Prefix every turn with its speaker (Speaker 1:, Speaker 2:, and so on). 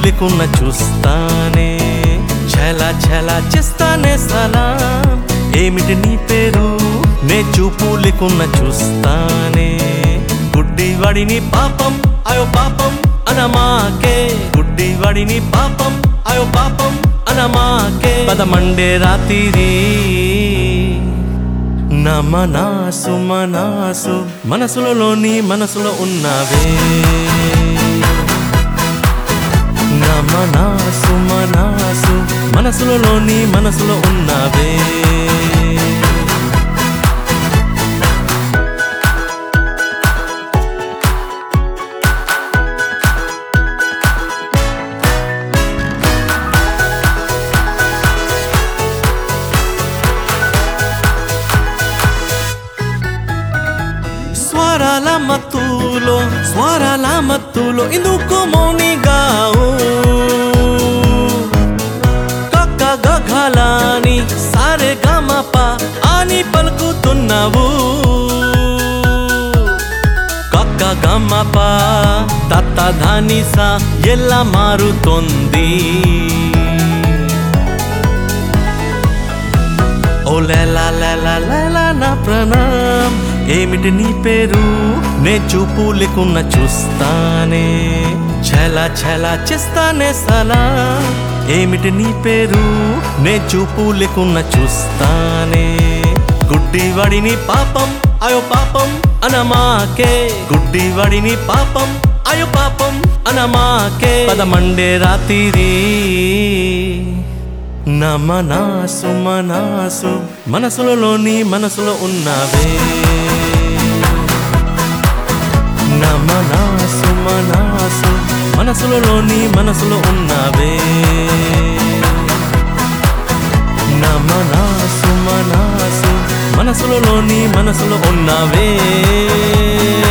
Speaker 1: లేకున్న చూస్తానే చలా చలా చేస్తానే సలాం ఏమిటి నీ పేరు నే చూపు లేకున్న చూస్తానే గుడ్డి వాడిని పాపం అయో పాపం అనమాకే గుడ్డి వాడిని పాపం అయో పాపం అనమాకే పదమండే రాత్రి నా మనసు మనసు మనసులోని మనసులో ఉన్నావే నా మనసు మనసు మనసులోని మనసులో ఉన్నావే స్వరాల మత్తులో స్వరాల మత్తులో ఇందుకు మౌనిగావు కక్క గఘలాని సారే గమప అని పలుకుతున్నావు కక్క గమప తత్త ధాని సా ఎలా మారుతోంది ఓ లేలా లేలా లేలా నా ప్రణాం ఏమిటి నీ పేరు నే చూపు లేకున్న చూస్తానే చలా చలా చేస్తానే సలా ఏమిటి నీ పేరు నే చూపు లేకున్న చూస్తానే గుడ్డి వాడిని పాపం అయో పాపం అనమాకే గుడ్డి వాడిని పాపం అయో పాపం అనమాకే పదమండే రాత్రి నా మనసు మనసు మనసులోని మనసులో ఉన్నావే నా మనసు మనసు మనసులోని మనసులో ఉన్నావే నా మనసు మనసు మనసులోని మనసులో ఉన్నావే